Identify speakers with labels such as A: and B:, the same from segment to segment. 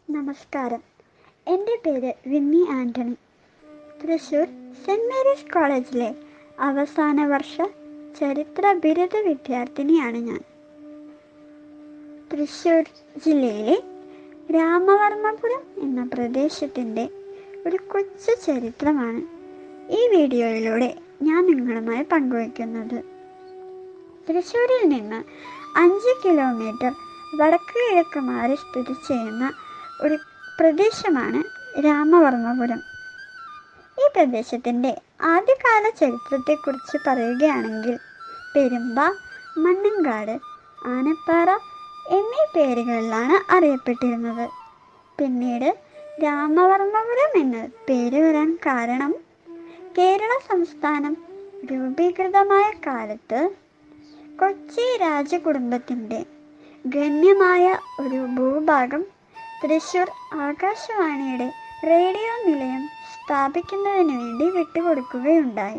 A: നമസ്കാരം എൻ്റെ പേര് Winnie Antony Thrissur saint Mary's കോളേജിലെ അവസാന വർഷ ചരിത്ര ബിരുദ വിദ്യാർത്ഥിനിയാണ് ഞാൻ തൃശ്ശൂർ ജില്ലയിലെ രാമവർമ്മപുരം എന്ന പ്രദേശത്തിൻ്റെ ഒരു കൊച്ചു ചരിത്രമാണ് ഈ വീഡിയോയിലൂടെ ഞാൻ നിങ്ങളുമായി പങ്കുവയ്ക്കുന്നത് തൃശ്ശൂരിൽ നിന്ന് അഞ്ച് കിലോമീറ്റർ വടക്ക് കിഴക്ക് മാറി സ്ഥിതി ചെയ്യുന്ന ഒരു പ്രദേശമാണ് രാമവർമ്മപുരം ഈ പ്രദേശത്തിൻ്റെ ആദ്യകാല ചരിത്രത്തെക്കുറിച്ച് പറയുകയാണെങ്കിൽ പെരുമ്പ മണ്ണങ്കാട് ആനപ്പാറ എന്നീ പേരുകളിലാണ് അറിയപ്പെട്ടിരുന്നത് പിന്നീട് രാമവർമ്മപുരം എന്ന പേര് വരാൻ കാരണം കേരള സംസ്ഥാനം രൂപീകൃതമായ കാലത്ത് കൊച്ചി രാജകുടുംബത്തിൻ്റെ ഗണ്യമായ ഒരു ഭൂഭാഗം തൃശൂർ ആകാശവാണിയുടെ റേഡിയോ നിലയം സ്ഥാപിക്കുന്നതിന് വേണ്ടി വിട്ടുകൊടുക്കുകയുണ്ടായി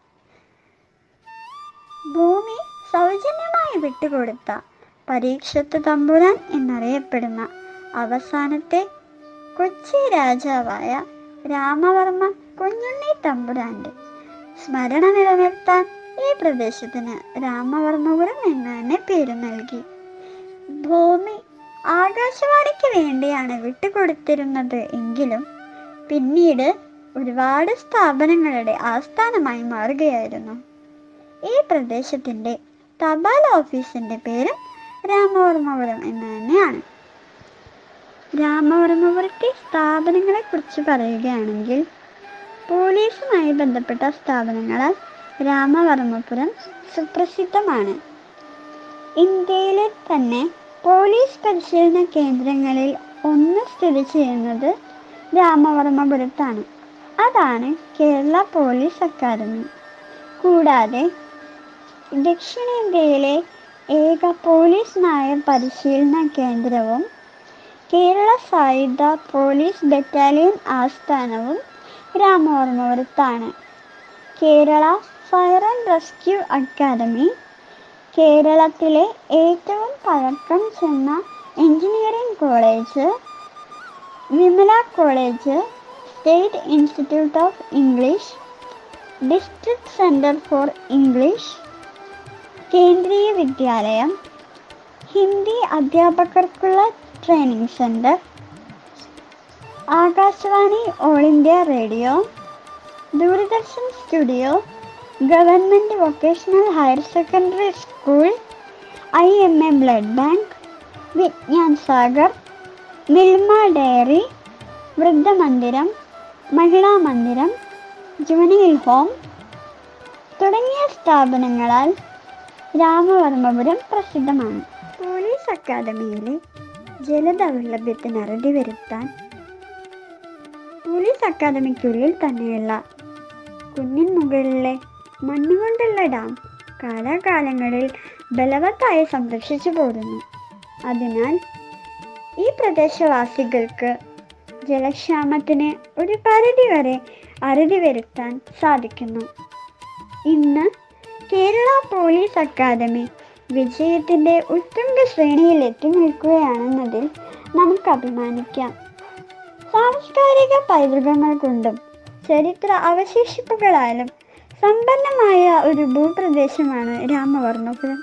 A: ഭൂമി സൗജന്യമായി വിട്ടുകൊടുത്ത പരീക്ഷത്ത് തമ്പുരാൻ എന്നറിയപ്പെടുന്ന അവസാനത്തെ കൊച്ചി രാജാവായ രാമവർമ്മ കുഞ്ഞുണ്ണി തമ്പുരാന്റെ സ്മരണ നിലനിർത്താൻ ഈ പ്രദേശത്തിന് രാമവർമ്മപുരം എന്ന് തന്നെ പേര് നൽകി ഭൂമി ആകാശവാണിക്ക് വേണ്ടിയാണ് വിട്ടുകൊടുത്തിരുന്നത് എങ്കിലും പിന്നീട് ഒരുപാട് സ്ഥാപനങ്ങളുടെ ആസ്ഥാനമായി മാറുകയായിരുന്നു ഈ പ്രദേശത്തിൻ്റെ തപാൽ ഓഫീസിൻ്റെ പേരും രാമവർമ്മപുരം എന്ന് തന്നെയാണ് രാമവർമ്മപുരത്തെ സ്ഥാപനങ്ങളെ കുറിച്ച് പറയുകയാണെങ്കിൽ പോലീസുമായി ബന്ധപ്പെട്ട സ്ഥാപനങ്ങളാൽ രാമവർമ്മപുരം സുപ്രസിദ്ധമാണ് ഇന്ത്യയിലെ തന്നെ പോലീസ് പരിശീലന കേന്ദ്രങ്ങളിൽ ഒന്ന് സ്ഥിതി ചെയ്യുന്നത് രാമവർമ്മപുരത്താണ് അതാണ് കേരള പോലീസ് അക്കാദമി കൂടാതെ ദക്ഷിണേന്ത്യയിലെ ഏക പോലീസ് നായർ പരിശീലന കേന്ദ്രവും കേരള സായുധ പോലീസ് ബറ്റാലിയൻ ആസ്ഥാനവും രാമവർമ്മപുരത്താണ് Kerala fire and rescue academy കേരളത്തിലെ ഏറ്റവും പഴക്കം ചെന്ന engineering college Vimala college state institute of English district centre for English Kendriya Vidyalaya Hindi അധ്യാപകർക്കുള്ള training centre Akashvani All India Radio Doordarshan studio government vocational higher secondary school I M A blood bank Vigyan Sagar Milma dairy വൃദ്ധമന്ദിരം Mahila Mandiram juvenile home തുടങ്ങിയ സ്ഥാപനങ്ങളാൽ രാമവർമ്മപുരം പ്രസിദ്ധമാണ് police അക്കാദമിയിലെ ജലദൗർലഭ്യത്തിന് അറുതി വരുത്താൻ police അക്കാദമിക്കുള്ളിൽ തന്നെയുള്ള കുന്നിൻ മുകളിലെ മണ്ണുകൊണ്ടുള്ള dam കാലാകാലങ്ങളിൽ ബലവത്തായി സംരക്ഷിച്ചു പോരുന്നു അതിനാൽ ഈ പ്രദേശവാസികൾക്ക് ജലക്ഷാമത്തിന് ഒരു പരിധി വരെ അറുതി വരുത്താൻ സാധിക്കുന്നു ഇന്ന് കേരള പോലീസ് അക്കാദമി വിജയത്തിൻ്റെ ഉത്തുംഗ ശ്രേണിയിൽ എത്തി നിൽക്കുകയാണെന്നതിൽ നമുക്ക് അഭിമാനിക്കാം സാംസ്കാരിക പൈതൃകങ്ങൾ കൊണ്ടും ചരിത്ര അവശേഷിപ്പുകളാലും സമ്പന്നമായ ഒരു ഭൂപ്രദേശമാണ് രാമവർമ്മപുരം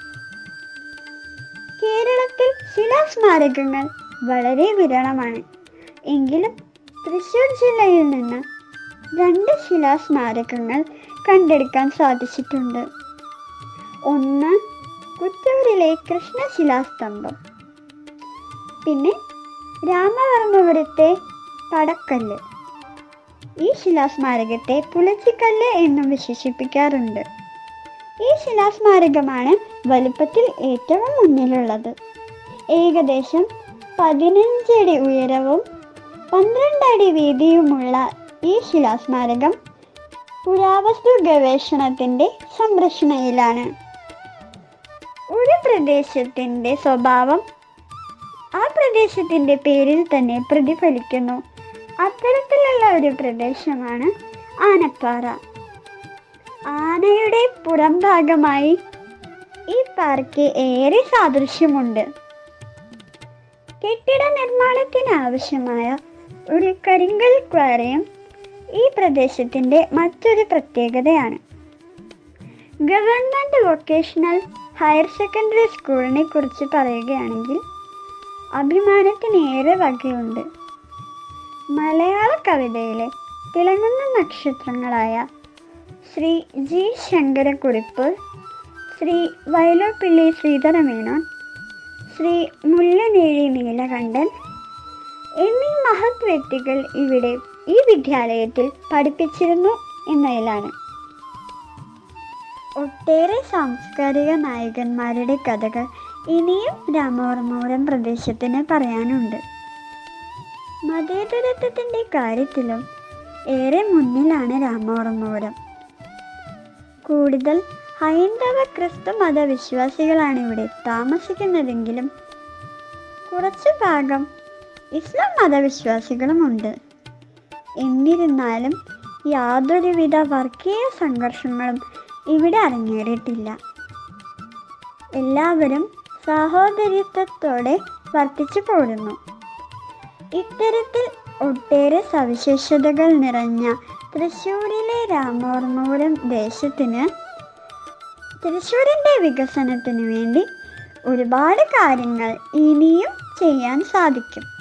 A: കേരളത്തിൽ ശിലാസ്മാരകങ്ങൾ വളരെ വിരളമാണ് എങ്കിലും തൃശ്ശൂർ ജില്ലയിൽ നിന്ന് രണ്ട് ശിലാസ്മാരകങ്ങൾ കണ്ടെടുക്കാൻ സാധിച്ചിട്ടുണ്ട് ഒന്ന് കുറ്റൂരിലെ കൃഷ്ണശിലാസ്തംഭം പിന്നെ രാമവർമ്മപുരത്തെ പടക്കല്ല് ഈ ശിലാസ്മാരകത്തെ പുലച്ചിക്കല്ല് എന്നും വിശേഷിപ്പിക്കാറുണ്ട് ഈ ശിലാസ്മാരകമാണ് വലുപ്പത്തിൽ ഏറ്റവും മുന്നിലുള്ളത് ഏകദേശം പതിനഞ്ചടി ഉയരവും പന്ത്രണ്ട് അടി വീതിയുമുള്ള ഈ ശിലാസ്മാരകം പുരാവസ്തു ഗവേഷണത്തിൻ്റെ സംരക്ഷണയിലാണ് ഒരു പ്രദേശത്തിൻ്റെ സ്വഭാവം ആ പ്രദേശത്തിൻ്റെ പേരിൽ തന്നെ പ്രതിഫലിക്കുന്നു അത്തരത്തിലുള്ള ഒരു പ്രദേശമാണ് ആനപ്പാറ ആനയുടെ പുറം ഭാഗമായി ഈ പാർക്ക് ഏറെ സാദൃശ്യമുണ്ട് കെട്ടിട നിർമ്മാണത്തിന് ആവശ്യമായ ഒരു കരിങ്കൽ ക്വാറിയും ഈ പ്രദേശത്തിൻ്റെ മറ്റൊരു പ്രത്യേകതയാണ് ഗവൺമെൻറ് വൊക്കേഷണൽ ഹയർ സെക്കൻഡറി സ്കൂളിനെ കുറിച്ച് പറയുകയാണെങ്കിൽ അഭിമാനത്തിനേറെ വകയുണ്ട് മലയാള കവിതയിലെ തിളങ്ങുന്ന നക്ഷത്രങ്ങളായ ശ്രീ ജി ശങ്കരക്കുറിപ്പ് ശ്രീ വയലോപ്പിള്ളി ശ്രീധരമേനോൻ ശ്രീ മുല്ലനേഴി നീലകണ്ഠൻ എന്നീ മഹത് വ്യക്തികൾ ഇവിടെ ഈ വിദ്യാലയത്തിൽ പഠിപ്പിച്ചിരുന്നു എന്നതിലാണ് ഒട്ടേറെ സാംസ്കാരിക നായകന്മാരുടെ കഥകൾ ഇനിയും രാമവർമ്മപുരം പ്രദേശത്തിന് പറയാനുണ്ട് മതേതരത്വത്തിൻ്റെ കാര്യത്തിലും ഏറെ മുന്നിലാണ് രാമവർമ്മപുരം കൂടുതൽ ഹൈന്ദവ ക്രിസ്തു മതവിശ്വാസികളാണ് ഇവിടെ താമസിക്കുന്നതെങ്കിലും കുറച്ചു ഭാഗം ഇസ്ലാം മതവിശ്വാസികളുമുണ്ട് എന്നിരുന്നാലും യാതൊരുവിധ വർഗീയ സംഘർഷങ്ങളും ഇവിടെ അരങ്ങേറിയിട്ടില്ല എല്ലാവരും സഹോദരിത്വത്തോടെ വർത്തിച്ചു പോരുന്നു ഇത്തരത്തിൽ ഒട്ടേറെ സവിശേഷതകൾ നിറഞ്ഞ തൃശ്ശൂരിലെ രാമവർമ്മപുരം ദേശത്തിന് തൃശ്ശൂരിൻ്റെ വികസനത്തിന് വേണ്ടി ഒരുപാട് കാര്യങ്ങൾ ഇനിയും ചെയ്യാൻ സാധിക്കും